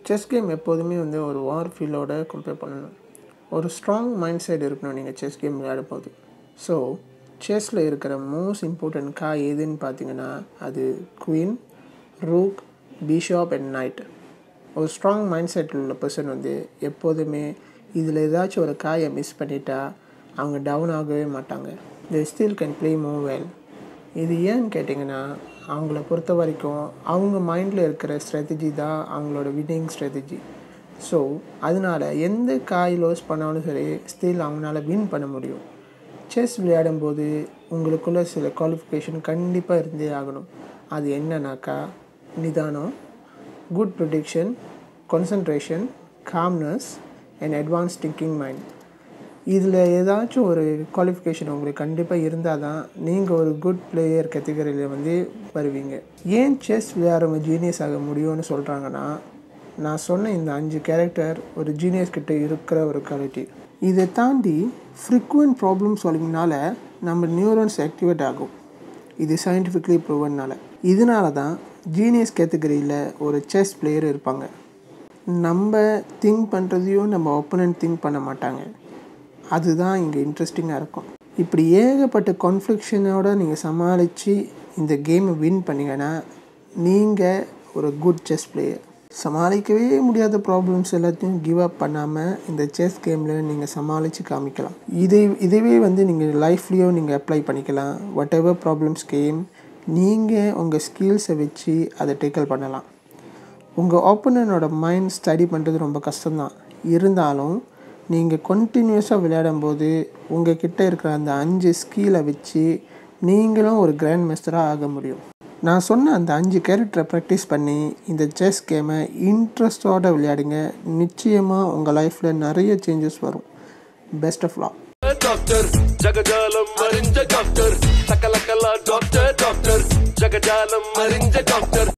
chess game எப்போதுமே வந்து ஒரு வார் ஃபீலோட கம்பேர் பண்ணணும் ஒரு ஸ்ட்ராங் மைண்ட் செட் இருக்கணும் நீங்கள் செஸ் கேம் விளையாடும் போது ஸோ செஸ்ஸில் இருக்கிற மோஸ்ட் இம்பார்ட்டன்ட் காய் எதுன்னு பார்த்தீங்கன்னா அது queen rook bishop and knight ஒரு ஸ்ட்ராங் மைண்ட் செட்டில் உள்ள பர்சன் வந்து எப்போதுமே இதில் ஏதாச்சும் ஒரு காயை மிஸ் பண்ணிட்டா அவங்க டவுன் ஆகவே மாட்டாங்க they still can play move well இது ஏன்னு கேட்டிங்கன்னா அவங்கள பொறுத்த வரைக்கும் அவங்க மைண்டில் இருக்கிற ஸ்ட்ராட்டஜி தான் அவங்களோட வின்னிங் ஸ்ட்ராட்டஜி ஸோ அதனால் எந்த காய் லோஸ் பண்ணாலும் சரி ஸ்டில் அவங்களால வின் பண்ண முடியும் செஸ் விளையாடும்போது உங்களுக்குள்ள சில குவாலிஃபிகேஷன் கண்டிப்பாக இருந்தே ஆகணும் அது என்னன்னாக்கா நிதானம் good prediction concentration calmness and advance thinking mind இதில் ஏதாச்சும் ஒரு குவாலிஃபிகேஷன் உங்களுக்கு கண்டிப்பாக இருந்தால் தான் நீங்கள் ஒரு குட் பிளேயர் கேட்டகரியில் வந்து வருவீங்க ஏன் செஸ் விளையாடுறவங்க ஜீனியஸ் ஆக முடியும்னு சொல்கிறாங்கன்னா நான் சொன்ன இந்த அஞ்சு கேரக்டர் ஒரு ஜீனியஸ் கிட்ட இருக்கிற ஒரு குவாலிட்டி இதை தாண்டி ஃப்ரீக்குவெண்ட் ப்ராப்ளம் சால்விங்னால நம்ம நியூரன்ஸ் ஆக்டிவேட் ஆகும் இது சயின்டிஃபிக்லி ப்ரூவன்னால இதனால தான் ஜீனியஸ் கேட்டகரியில் ஒரு செஸ் பிளேயர் இருப்பாங்க நம்ம திங்க் பண்ணுறதையும் நம்ம ஒப்பனன்ட் திங்க் பண்ண மாட்டாங்க அதுதான் இங்கே இன்ட்ரெஸ்டிங்காக இருக்கும் இப்படி ஏகப்பட்ட கான்ஃப்ளிக்ஷனோட நீங்கள் சமாளித்து இந்த கேமை வின் பண்ணிங்கன்னா நீங்கள் ஒரு குட் செஸ் பிளேயர் சமாளிக்கவே முடியாத ப்ராப்ளம்ஸ் எல்லாத்தையும் கிவ் அப் பண்ணாமல் இந்த செஸ் கேமில் நீங்கள் சமாளித்து காமிக்கலாம் இதை இதுவே வந்து நீங்கள் லைஃப்லேயும் நீங்கள் அப்ளை பண்ணிக்கலாம் வாட் எவர் ப்ராப்ளம்ஸ் கேம் நீங்கள் உங்கள் ஸ்கில்ஸை வச்சு அதை டேக்கிள் பண்ணலாம் உங்கள் ஓப்பனனோட மைண்ட் ஸ்டடி பண்ணுறது ரொம்ப கஷ்டம்தான் இருந்தாலும் நீங்கள் கண்டினியூஸாக விளையாடும்போது உங்கள் கிட்டே இருக்கிற அந்த அஞ்சு ஸ்கீலை வச்சு நீங்களும் ஒரு கிராண்ட் மாஸ்டராக ஆக முடியும் நான் சொன்ன அந்த அஞ்சு கேரக்டரை ப்ராக்டிஸ் பண்ணி இந்த செஸ் கேமை இன்ட்ரெஸ்டோடு விளையாடுங்க நிச்சயமாக உங்கள் லைஃப்பில் நிறைய சேஞ்சஸ் வரும் பெஸ்ட் ஆஃப் லா டாக்டர் ஜகஜாலம் அறிஞ்ச டாக்டர் சக்கலக்கலா டாக்டர் டாக்டர் ஜகஜாலம் அறிஞ்ச டாக்டர்